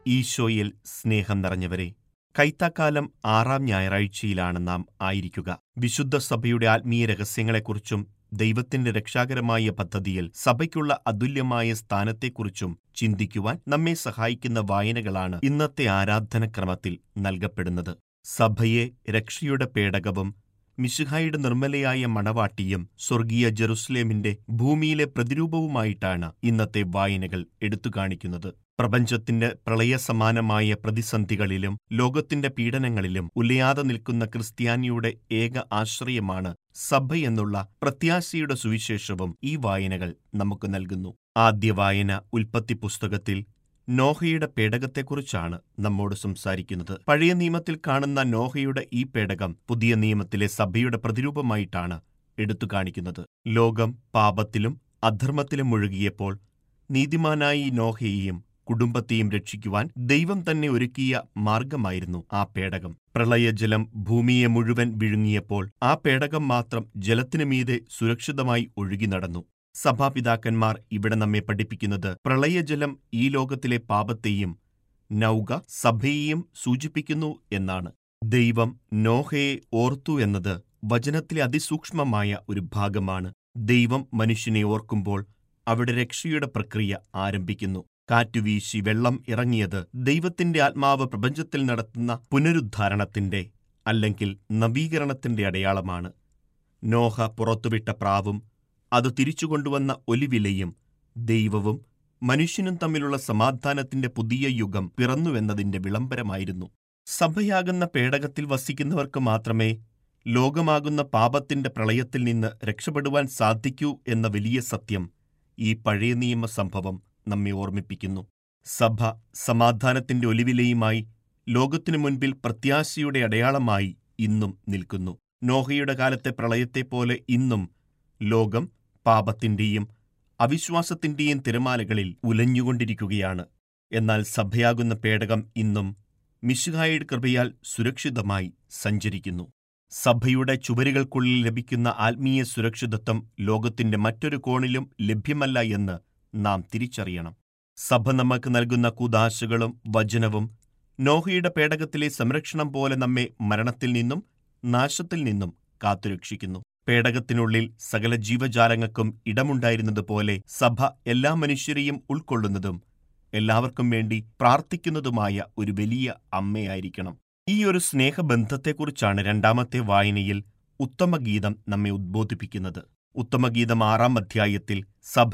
ഈശോയിൽ സ്നേഹം നിറഞ്ഞവരെ കൈത്താക്കാലം ആറാം ഞായറാഴ്ചയിലാണ് നാം ആയിരിക്കുക വിശുദ്ധ സഭയുടെ ആത്മീയ രഹസ്യങ്ങളെക്കുറിച്ചും ദൈവത്തിന്റെ രക്ഷാകരമായ പദ്ധതിയിൽ സഭയ്ക്കുള്ള അതുല്യമായ സ്ഥാനത്തെക്കുറിച്ചും ചിന്തിക്കുവാൻ നമ്മെ സഹായിക്കുന്ന വായനകളാണ് ഇന്നത്തെ ആരാധനക്രമത്തിൽ നൽകപ്പെടുന്നത് സഭയെ രക്ഷയുടെ പേടകവും മിശിഹായുടെ നിർമ്മലയായ മണവാട്ടിയും സ്വർഗീയ ജെറുസലേമിന്റെ ഭൂമിയിലെ പ്രതിരൂപവുമായിട്ടാണ് ഇന്നത്തെ വായനകൾ എടുത്തുകാണിക്കുന്നത് പ്രപഞ്ചത്തിന്റെ പ്രളയസമാനമായ പ്രതിസന്ധികളിലും ലോകത്തിന്റെ പീഡനങ്ങളിലും ഉലയാതെ നിൽക്കുന്ന ക്രിസ്ത്യാനിയുടെ ഏക ആശ്രയമാണ് സഭയെന്നുള്ള പ്രത്യാശയുടെ സുവിശേഷവും ഈ വായനകൾ നമുക്ക് നൽകുന്നു ആദ്യ വായന ഉൽപ്പത്തി പുസ്തകത്തിൽ നോഹയുടെ പേടകത്തെക്കുറിച്ചാണ് നമ്മോട് സംസാരിക്കുന്നത് പഴയ നിയമത്തിൽ കാണുന്ന നോഹയുടെ ഈ പേടകം പുതിയ നിയമത്തിലെ സഭയുടെ പ്രതിരൂപമായിട്ടാണ് എടുത്തു കാണിക്കുന്നത് ലോകം പാപത്തിലും അധർമ്മത്തിലും മുഴുകിയപ്പോൾ നീതിമാനായി നോഹയെയും കുടുംബത്തെയും രക്ഷിക്കുവാൻ ദൈവം തന്നെ ഒരുക്കിയ മാർഗമായിരുന്നു ആ പേടകം പ്രളയജലം ഭൂമിയെ മുഴുവൻ വിഴുങ്ങിയപ്പോൾ ആ പേടകം മാത്രം ജലത്തിനു മീതെ സുരക്ഷിതമായി ഒഴുകി നടന്നു സഭാപിതാക്കന്മാർ ഇവിടെ നമ്മെ പഠിപ്പിക്കുന്നത് പ്രളയജലം ഈ ലോകത്തിലെ പാപത്തെയും നൗക സഭയെയും സൂചിപ്പിക്കുന്നു എന്നാണ് ദൈവം നോഹയെ ഓർത്തു എന്നത് വചനത്തിലെ അതിസൂക്ഷ്മമായ ഒരു ഭാഗമാണ് ദൈവം മനുഷ്യനെ ഓർക്കുമ്പോൾ അവിടെ രക്ഷയുടെ പ്രക്രിയ ആരംഭിക്കുന്നു കാറ്റുവീശി വെള്ളം ഇറങ്ങിയത് ദൈവത്തിന്റെ ആത്മാവ് പ്രപഞ്ചത്തിൽ നടത്തുന്ന പുനരുദ്ധാരണത്തിന്റെ അല്ലെങ്കിൽ നവീകരണത്തിന്റെ അടയാളമാണ് നോഹ പുറത്തുവിട്ട പ്രാവും അത് തിരിച്ചുകൊണ്ടുവന്ന ഒലിവിലയും ദൈവവും മനുഷ്യനും തമ്മിലുള്ള സമാധാനത്തിന്റെ പുതിയ യുഗം പിറന്നുവെന്നതിന്റെ വിളംബരമായിരുന്നു സഭയാകുന്ന പേടകത്തിൽ വസിക്കുന്നവർക്ക് മാത്രമേ ലോകമാകുന്ന പാപത്തിന്റെ പ്രളയത്തിൽ നിന്ന് രക്ഷപ്പെടുവാൻ സാധിക്കൂ എന്ന വലിയ സത്യം ഈ പഴയ നിയമ സംഭവം നമ്മെ ഓർമ്മിപ്പിക്കുന്നു സഭ സമാധാനത്തിന്റെ ഒലിവിലയുമായി ലോകത്തിനു മുൻപിൽ പ്രത്യാശയുടെ അടയാളമായി ഇന്നും നിൽക്കുന്നു നോഹയുടെ കാലത്തെ പ്രളയത്തെപ്പോലെ ഇന്നും ലോകം പാപത്തിന്റെയും അവിശ്വാസത്തിന്റെയും തിരമാലകളിൽ ഉലഞ്ഞുകൊണ്ടിരിക്കുകയാണ് എന്നാൽ സഭയാകുന്ന പേടകം ഇന്നും മിശുഹായുടെ കൃപയാൽ സുരക്ഷിതമായി സഞ്ചരിക്കുന്നു സഭയുടെ ചുവരുകൾക്കുള്ളിൽ ലഭിക്കുന്ന ആത്മീയ സുരക്ഷിതത്വം ലോകത്തിന്റെ മറ്റൊരു കോണിലും ലഭ്യമല്ല എന്ന് നാം തിരിച്ചറിയണം സഭ നമുക്ക് നൽകുന്ന കുദാശകളും വചനവും നോഹയുടെ പേടകത്തിലെ സംരക്ഷണം പോലെ നമ്മെ മരണത്തിൽ നിന്നും നാശത്തിൽ നിന്നും കാത്തുരക്ഷിക്കുന്നു പേടകത്തിനുള്ളിൽ സകല ജീവജാലങ്ങൾക്കും ഇടമുണ്ടായിരുന്നതുപോലെ സഭ എല്ലാ മനുഷ്യരെയും ഉൾക്കൊള്ളുന്നതും എല്ലാവർക്കും വേണ്ടി പ്രാർത്ഥിക്കുന്നതുമായ ഒരു വലിയ അമ്മയായിരിക്കണം ഈ ഒരു സ്നേഹബന്ധത്തെക്കുറിച്ചാണ് രണ്ടാമത്തെ വായനയിൽ ഉത്തമഗീതം നമ്മെ ഉദ്ബോധിപ്പിക്കുന്നത് ഉത്തമഗീതം ആറാം അധ്യായത്തിൽ സഭ